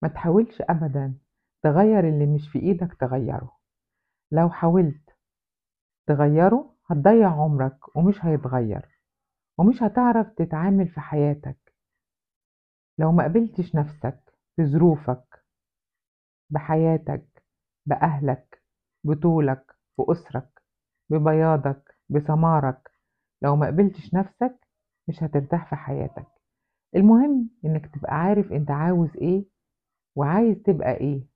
ما تحاولش أبدا تغير اللي مش في إيدك تغيره لو حاولت تغيره هتضيع عمرك ومش هيتغير ومش هتعرف تتعامل في حياتك لو ما قبلتش نفسك بظروفك بحياتك بأهلك بطولك بأسرك ببياضك بسمارك لو ما قبلتش نفسك مش هترتاح في حياتك المهم انك تبقى عارف انت عاوز ايه وعايز تبقى ايه